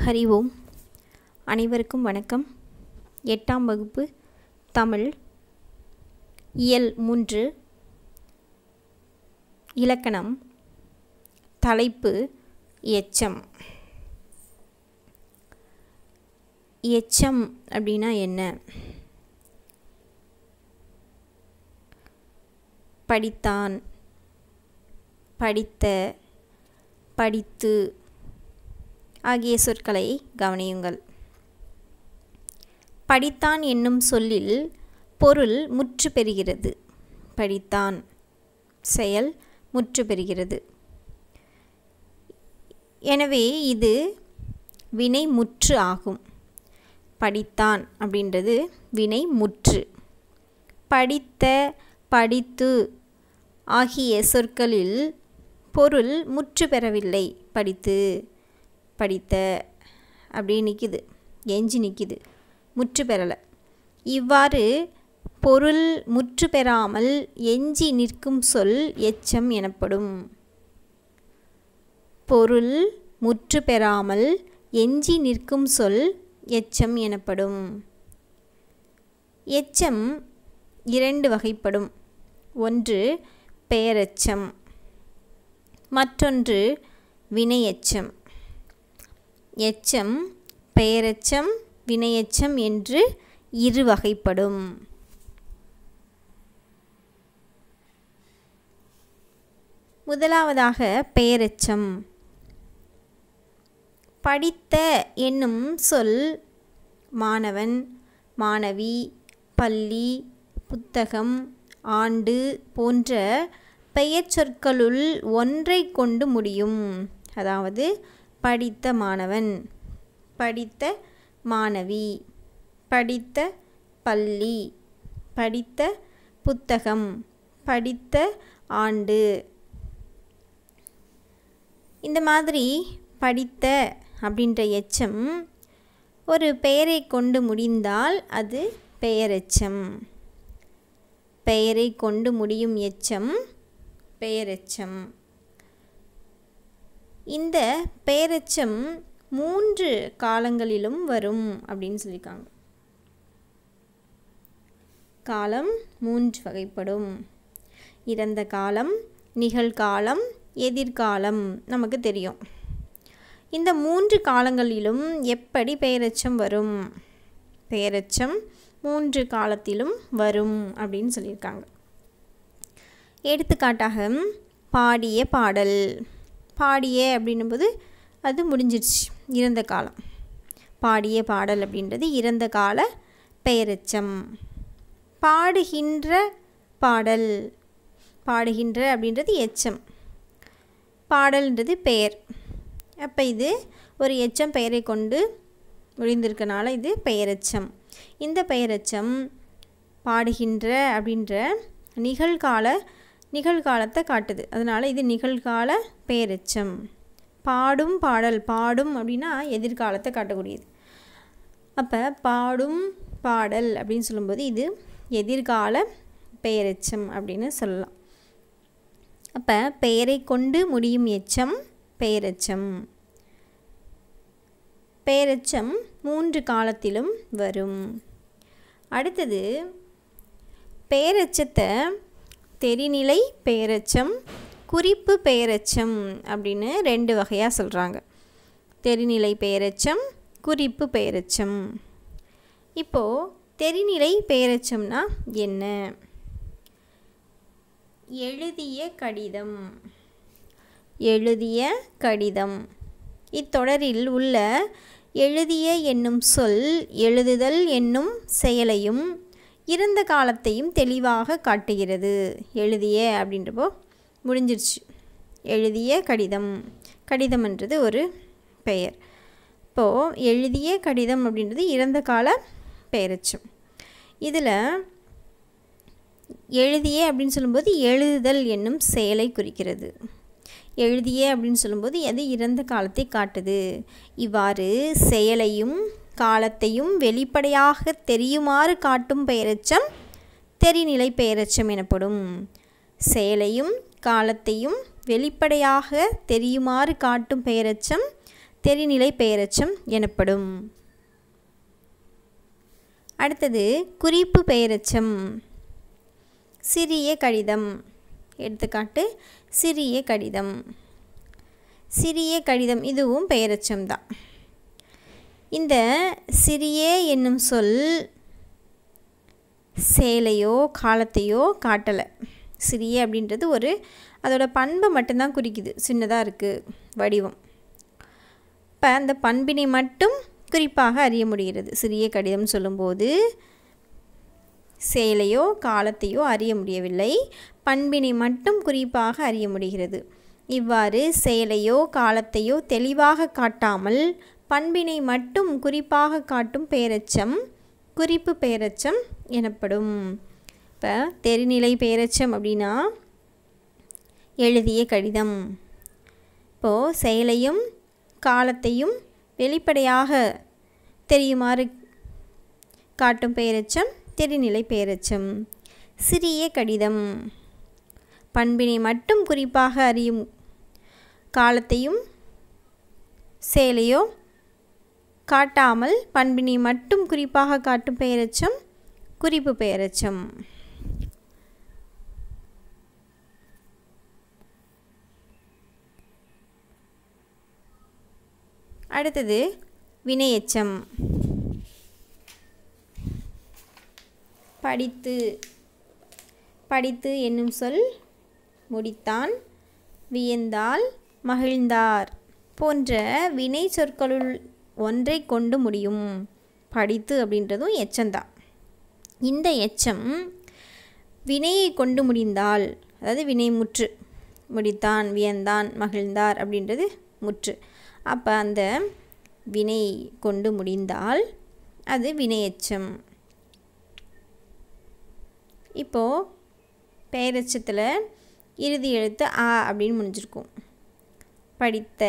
ஹரி ஓம் அனைவருக்கும் வணக்கம் எட்டாம் வகுப்பு தமிழ் இயல் மூன்று இலக்கணம் தலைப்பு எச்சம் எச்சம் அப்படின்னா என்ன படித்தான் படித்த படித்து ஆகிய சொற்களை கவனியுங்கள் படித்தான் என்னும் சொல்லில் பொருள் முற்று பெறுகிறது படித்தான் செயல் முற்று பெறுகிறது எனவே இது வினை முற்று ஆகும் படித்தான் அப்படின்றது வினை முற்று படித்த படித்து ஆகிய சொற்களில் பொருள் முற்று பெறவில்லை படித்து படித்த அப்படி நிற்கிது எஞ்சி நிற்கிது முற்று பெறலை இவ்வாறு பொருள் முற்று பெறாமல் எஞ்சி நிற்கும் சொல் எச்சம் எனப்படும் பொருள் முற்று பெறாமல் எஞ்சி நிற்கும் சொல் எச்சம் எனப்படும் எச்சம் இரண்டு வகைப்படும் ஒன்று பெயரெச்சம் மற்றொன்று வினையெச்சம் எச்சம் பெயரெச்சம் வினையெச்சம் என்று இரு வகைப்படும் முதலாவதாக பெயரெச்சம் படித்த என்னும் சொல் மாணவன் மாணவி பள்ளி புத்தகம் ஆண்டு போன்ற பெயர் சொற்களுள் ஒன்றை கொண்டு முடியும் அதாவது படித்த மாணவன் படித்த மாணவி படித்த பள்ளி படித்த புத்தகம் படித்த ஆண்டு இந்த மாதிரி படித்த அப்படின்ற எச்சம் ஒரு பெயரை கொண்டு முடிந்தால் அது பெயரெச்சம் பெயரை கொண்டு முடியும் எச்சம் பெயரெச்சம் இந்த பெயரெச்சம் மூன்று காலங்களிலும் வரும் அப்படின்னு சொல்லியிருக்காங்க காலம் மூன்று வகைப்படும் இறந்த காலம் நிகழ்காலம் எதிர்காலம் நமக்கு தெரியும் இந்த மூன்று காலங்களிலும் எப்படி பெயரெச்சம் வரும் பெயரெச்சம் மூன்று காலத்திலும் வரும் அப்படின்னு சொல்லியிருக்காங்க எடுத்துக்காட்டாக பாடிய பாடல் பாடிய அப்படின்னும்போது அது முடிஞ்சிருச்சு இறந்த காலம் பாடிய பாடல் அப்படின்றது இறந்த கால பெயரெச்சம் பாடுகின்ற பாடல் பாடுகின்ற அப்படின்றது எச்சம் பாடல்ன்றது பெயர் அப்போ இது ஒரு எச்சம் பெயரை கொண்டு முடிந்திருக்கனால இது பெயரெச்சம் இந்த பெயரெச்சம் பாடுகின்ற அப்படின்ற நிகழ்கால நிகழ்காலத்தை காட்டுது அதனால் இது நிகழ்கால பெயரெச்சம் பாடும் பாடல் பாடும் அப்படின்னா எதிர்காலத்தை காட்டக்கூடியது அப்போ பாடும் பாடல் அப்படின்னு சொல்லும்போது இது எதிர்கால பெயரெச்சம் அப்படின்னு சொல்லலாம் அப்போ பெயரை கொண்டு முடியும் எச்சம் பெயரெச்சம் பெயரெச்சம் மூன்று காலத்திலும் வரும் அடுத்தது பெயரெச்சத்தை தெரிநிலை பெயரெச்சம் குறிப்பு பெயரெச்சம் அப்படின்னு ரெண்டு வகையாக சொல்கிறாங்க தெரிநிலை பெயரெச்சம் குறிப்பு பெயரெச்சம் இப்போது தெரிநிலை பெயரெச்சம்னா என்ன எழுதிய கடிதம் எழுதிய கடிதம் இத்தொடரில் உள்ள எழுதிய என்னும் சொல் எழுதுதல் என்னும் செயலையும் இறந்த காலத்தையும் தெளிவாக காட்டுகிறது எழுதிய அப்படின்றப்போ முடிஞ்சிருச்சு எழுதிய கடிதம் கடிதம்ன்றது ஒரு பெயர் இப்போது எழுதிய கடிதம் அப்படின்றது இறந்த கால பெயரச்சம் இதில் எழுதிய அப்படின்னு சொல்லும்போது எழுதுதல் என்னும் செயலை குறிக்கிறது எழுதிய அப்படின்னு சொல்லும்போது அது இறந்த காலத்தை காட்டுது இவ்வாறு செயலையும் காலத்தையும் வெளிப்படையாக தெரியுமாறு காட்டும் பெயரச்சம் தெரிநிலை பெயரச்சம் எனப்படும் செயலையும் காலத்தையும் வெளிப்படையாக தெரியுமாறு காட்டும் பெயரச்சம் தெரிநிலை பெயரெச்சம் எனப்படும் அடுத்தது குறிப்பு பெயரெச்சம் சிறிய கடிதம் எடுத்துக்காட்டு சிறிய கடிதம் சிறிய கடிதம் இதுவும் பெயரெச்சம் தான் இந்த சிறிய என்னும் சொல் சேலையோ காலத்தையோ காட்டலை சிறிய அப்படின்றது ஒரு அதோட பண்பை மட்டும்தான் குறிக்குது சின்னதாக இருக்குது வடிவம் இப்போ அந்த பண்பினை மட்டும் குறிப்பாக அறிய முடிகிறது சிறிய கடிதம் சொல்லும்போது சேலையோ காலத்தையோ அறிய முடியவில்லை பண்பினை மட்டும் குறிப்பாக அறிய முடிகிறது இவ்வாறு செயலையோ காலத்தையோ தெளிவாக காட்டாமல் பண்பினை மட்டும் குறிப்பாக காட்டும் பெயரெச்சம் குறிப்பு பெயரெச்சம் எனப்படும் இப்போ தெரிநிலை பெயரெச்சம் அப்படின்னா எழுதிய கடிதம் இப்போது செயலையும் காலத்தையும் வெளிப்படையாக தெரியுமாறு காட்டும் பெயரெச்சம் தெரிநிலை பெயரெச்சம் சிறிய கடிதம் பண்பினை மட்டும் குறிப்பாக அறியும் காலத்தையும் செயலையோ காட்டாமல் பண்பினை மட்டும் குறிப்பாக காட்டும் பெயரெச்சம் குறிப்பு பெயரெச்சம் அடுத்தது வினையெச்சம் படித்து படித்து என்னும் சொல் முடித்தான் வியந்தால் மகிழ்ந்தார் போன்ற வினை சொற்களுள் ஒன்றை கொண்டு முடியும் படித்து அப்படின்றதும் எச்சம்தான் இந்த எச்சம் வினையை கொண்டு முடிந்தால் அதாவது வினை முற்று முடித்தான் வியந்தான் மகிழ்ந்தார் அப்படின்றது முற்று அப்போ அந்த வினை கொண்டு முடிந்தால் அது வினையெச்சம் இப்போது பெயரெச்சத்தில் இறுதி எழுத்து ஆ அப்படின்னு முடிஞ்சிருக்கும் படித்த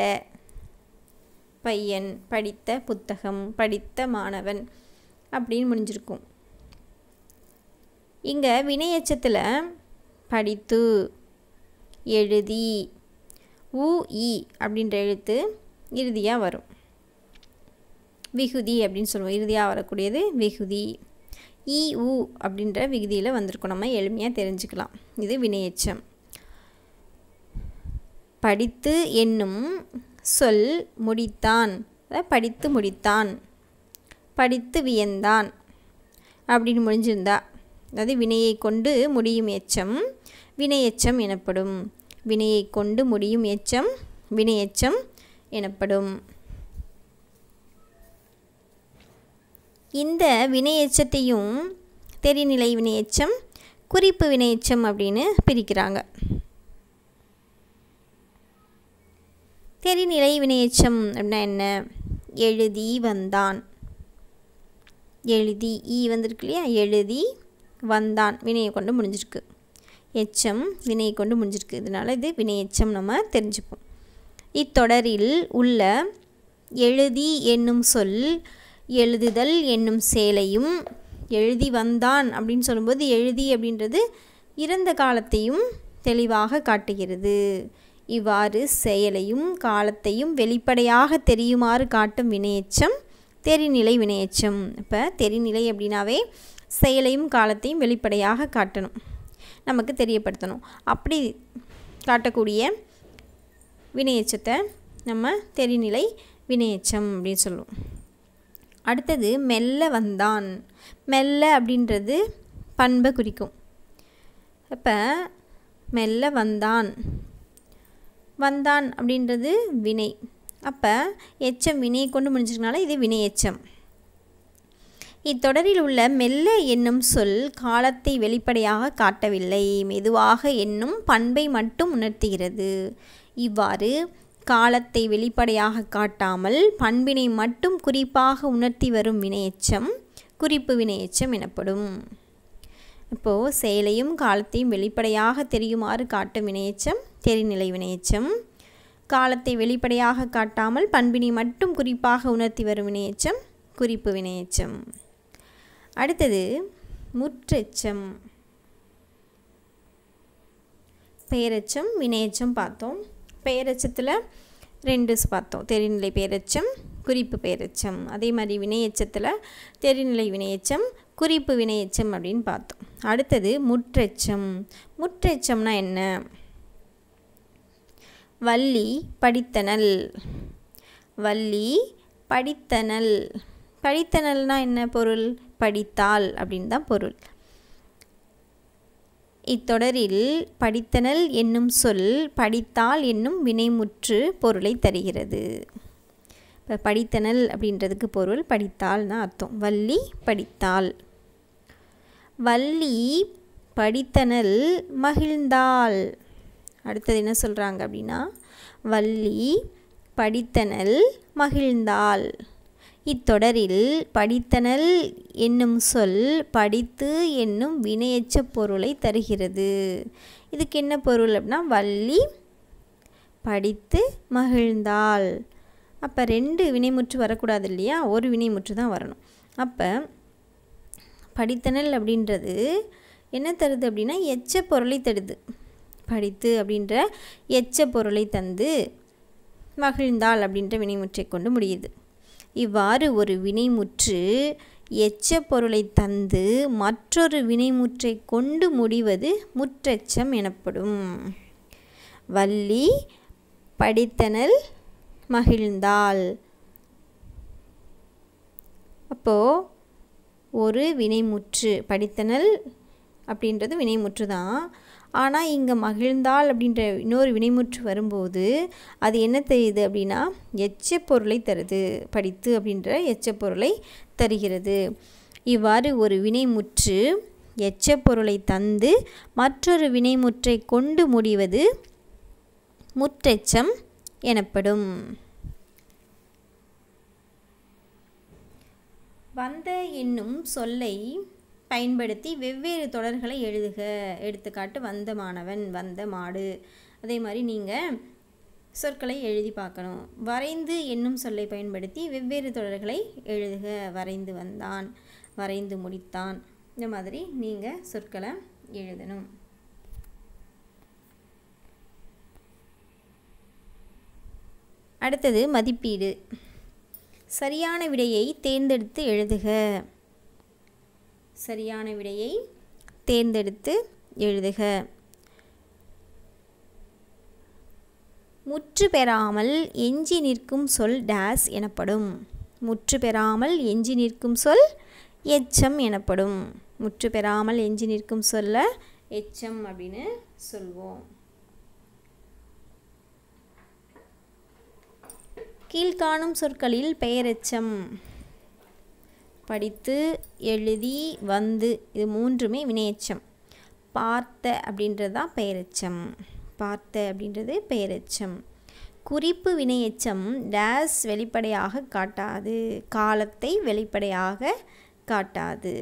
பையன் படித்த புத்தகம் படித்த மாணவன் அப்படின்னு முடிஞ்சிருக்கும் இங்கே வினையச்சத்தில் படித்து எழுதி உ இ அப்படின்ற எழுத்து இறுதியாக வரும் விகுதி அப்படின்னு சொல்லுவோம் இறுதியாக வரக்கூடியது விகுதி இ உ அப்படின்ற விகுதியில் வந்திருக்கும் நம்ம எளிமையாக தெரிஞ்சுக்கலாம் இது வினையெச்சம் படித்து என்னும் சொல் முடித்தான் படித்து முடித்தான் படித்து வியந்தான் அப்படின்னு முடிஞ்சிருந்தா அதாவது வினையை கொண்டு முடியும் எச்சம் வினையெச்சம் எனப்படும் வினையை கொண்டு முடியும் எச்சம் வினையெச்சம் எனப்படும் இந்த வினையெச்சத்தையும் தெரிநிலை வினையெச்சம் குறிப்பு வினையெச்சம் அப்படின்னு பிரிக்கிறாங்க தெரிநிலை வினையெச்சம் அப்படின்னா என்ன எழுதி வந்தான் எழுதி ஈ வந்திருக்கு இல்லையா எழுதி வந்தான் வினையை கொண்டு முடிஞ்சிருக்கு எச்சம் வினையை கொண்டு முடிஞ்சிருக்கு இதனால் இது வினையெச்சம் நம்ம தெரிஞ்சுப்போம் இத்தொடரில் உள்ள எழுதி என்னும் சொல் எழுதுதல் என்னும் செயலையும் எழுதி வந்தான் அப்படின்னு சொல்லும்போது எழுதி அப்படின்றது இறந்த காலத்தையும் தெளிவாக காட்டுகிறது இவ்வாறு செயலையும் காலத்தையும் வெளிப்படையாக தெரியுமாறு காட்டும் வினையெச்சம் தெரிநிலை வினையெச்சம் இப்போ தெரிநிலை அப்படின்னாவே செயலையும் காலத்தையும் வெளிப்படையாக காட்டணும் நமக்கு தெரியப்படுத்தணும் அப்படி காட்டக்கூடிய வினையெச்சத்தை நம்ம தெரிநிலை வினையெச்சம் அப்படின்னு சொல்லுவோம் அடுத்தது மெல்ல வந்தான் மெல்ல அப்படின்றது பண்பை குறிக்கும் இப்போ மெல்ல வந்தான் வந்தான் அப்படின்றது வினை அப்போ எச்சம் வினையை கொண்டு முடிஞ்சிருக்கனால இது வினை எச்சம் இத்தொடரில் உள்ள மெல்ல என்னும் சொல் காலத்தை வெளிப்படையாக காட்டவில்லை மெதுவாக என்னும் பண்பை மட்டும் உணர்த்துகிறது இவ்வாறு காலத்தை வெளிப்படையாக காட்டாமல் பண்பினை மட்டும் குறிப்பாக உணர்த்தி வரும் வினையெச்சம் குறிப்பு வினையெச்சம் எனப்படும் இப்போது செயலையும் காலத்தையும் வெளிப்படையாக தெரியுமாறு காட்டும் வினையெச்சம் தெரிநிலை வினையெச்சம் காலத்தை வெளிப்படையாக காட்டாமல் பண்பினை மட்டும் குறிப்பாக உணர்த்தி வரும் வினையெச்சம் குறிப்பு வினையெச்சம் அடுத்தது முற்றெச்சம் பெயரெச்சம் வினையெச்சம் பார்த்தோம் பெயரெச்சத்தில் ரெண்டு பார்த்தோம் தெரிநிலை பெயரெச்சம் குறிப்பு பெயரெச்சம் அதே மாதிரி வினையெச்சத்தில் தெரிநிலை வினையெச்சம் குறிப்பு வினையெச்சம் அப்படின்னு பார்த்தோம் அடுத்தது முற்றெச்சம் முற்றெச்சம்னா என்ன வள்ளி படித்தனல் வள்ளி படித்தனல் படித்தனல்னா என்ன பொருள் படித்தால் அப்படின்னு தான் பொருள் இத்தொடரில் படித்தனல் என்னும் சொல் படித்தால் என்னும் வினைமுற்று பொருளை தருகிறது இப்போ படித்தனல் அப்படின்றதுக்கு பொருள் படித்தால்னா அர்த்தம் வள்ளி படித்தால் வள்ளி படித்தனல் மகிழ்ந்தாள் அடுத்தது என்ன சொல்கிறாங்க அப்படின்னா வள்ளி படித்தனல் மகிழ்ந்தாள் இத்தொடரில் படித்தனல் என்னும் சொல் படித்து என்னும் வினையெச்ச பொருளை தருகிறது இதுக்கு என்ன பொருள் அப்படின்னா வள்ளி படித்து மகிழ்ந்தாள் அப்போ ரெண்டு வினைமுற்று வரக்கூடாது இல்லையா ஒரு வினைமுற்று தான் வரணும் அப்போ படித்தனல் அப்படின்றது என்ன தருது அப்படின்னா எச்ச பொருளை தருது படித்து அப்படின்ற எச்ச பொருளை தந்து மகிழ்ந்தாள் அப்படின்ற வினைமுற்றை கொண்டு முடியுது இவ்வாறு ஒரு வினைமுற்று எச்ச பொருளை தந்து மற்றொரு வினைமுற்றை கொண்டு முடிவது முற்றெச்சம் எனப்படும் வள்ளி படித்தனல் மகிழ்ந்தாள் அப்போது ஒரு வினைமுற்று படித்தனல் அப்படின்றது வினைமுற்று தான் ஆனால் இங்கே மகிழ்ந்தாள் அப்படின்ற இன்னொரு வினைமுற்று வரும்போது அது என்ன தெரியுது அப்படின்னா எச்ச பொருளை தருது படித்து அப்படின்ற எச்ச பொருளை தருகிறது இவ்வாறு ஒரு வினைமுற்று எச்ச பொருளை தந்து மற்றொரு வினைமுற்றை கொண்டு முடிவது முற்றெச்சம் எனப்படும் வந்த என்னும் சொல்லை பயன்படுத்தி வெவ்வேறு தொடர்களை எழுதுக எடுத்துக்காட்டு வந்த மாணவன் வந்த மாடு அதே மாதிரி நீங்கள் சொற்களை எழுதி பார்க்கணும் வரைந்து என்னும் சொல்லை பயன்படுத்தி வெவ்வேறு தொடர்களை எழுதுக வரைந்து வந்தான் வரைந்து முடித்தான் இந்த மாதிரி நீங்கள் சொற்களை எழுதணும் அடுத்தது மதிப்பீடு சரியான விடையை தேர்ந்தெடுத்து எழுதுக சரியான விடையை தேர்ந்தெடுத்து எழுதுக முற்று பெறாமல் எஞ்சி நிற்கும் சொல் டேஸ் எனப்படும் முற்று பெறாமல் எஞ்சி நிற்கும் சொல் எச்சம் எனப்படும் முற்று பெறாமல் எஞ்சி நிற்கும் சொல்ல எச்சம் அப்படின்னு சொல்வோம் கீழ்காணும் சொற்களில் பெயரெச்சம் படித்து எழுதி வந்து இது மூன்றுமே வினையெச்சம் பார்த்த அப்படின்றது தான் பெயரெச்சம் பார்த்த அப்படின்றது பெயரெச்சம் குறிப்பு வினையெச்சம் டேஸ் வெளிப்படையாக காட்டாது காலத்தை வெளிப்படையாக காட்டாது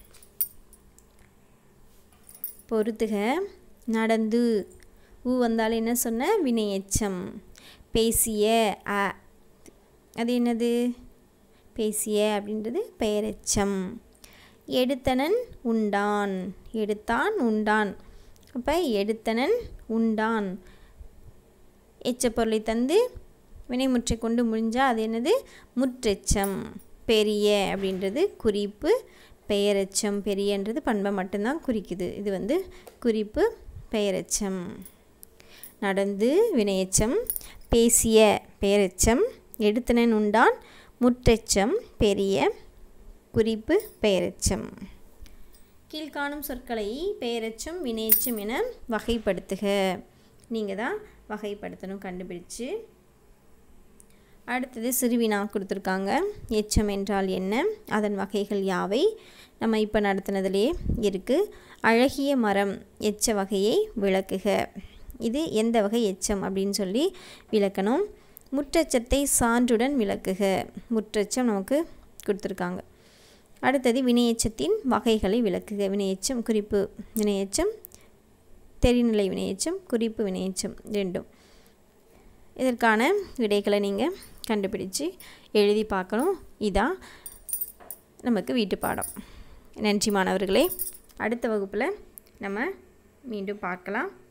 பொறுத்துக நடந்து ஊ வந்தாலும் என்ன சொன்ன வினையெச்சம் பேசிய அ அது என்னது பேசிய அப்படின்றது பெயரெச்சம் எடுத்தனன் உண்டான் எடுத்தான் உண்டான் அப்போ எடுத்தனன் உண்டான் எச்ச பொருளை தந்து வினைமுற்றை கொண்டு முடிஞ்சால் அது என்னது முற்றெச்சம் பெரிய அப்படின்றது குறிப்பு பெயரெச்சம் பெரியன்றது பண்பை மட்டும்தான் குறிக்குது இது வந்து குறிப்பு பெயரெச்சம் நடந்து வினையெச்சம் பேசிய பெயரெச்சம் எடுத்தனன் உண்டான் முற்றெச்சம் பெரிய குறிப்பு பெயரெச்சம் கீழ்காணும் சொற்களை பெயரெச்சம் வினையெச்சம் என வகைப்படுத்துக நீங்கள் தான் வகைப்படுத்தணும் கண்டுபிடிச்சு அடுத்தது சிறுவினா கொடுத்துருக்காங்க எச்சம் என்றால் என்ன அதன் வகைகள் யாவை நம்ம இப்போ நடத்தினதுலேயே இருக்குது அழகிய மரம் எச்ச வகையை விளக்குக இது எந்த வகை எச்சம் அப்படின்னு சொல்லி விளக்கணும் முற்றச்சத்தை சான்றுடன் விளக்குக முற்றச்சம் நமக்கு கொடுத்துருக்காங்க அடுத்தது வினையச்சத்தின் வகைகளை விளக்குக வினையச்சம் குறிப்பு வினையச்சம் தெரிநிலை வினையச்சம் குறிப்பு வினையச்சம் ரெண்டும் இதற்கான விடைகளை நீங்கள் கண்டுபிடிச்சு எழுதி பார்க்கணும் இதான் நமக்கு வீட்டு பாடம் நன்றி மாணவர்களே அடுத்த வகுப்பில் நம்ம மீண்டும் பார்க்கலாம்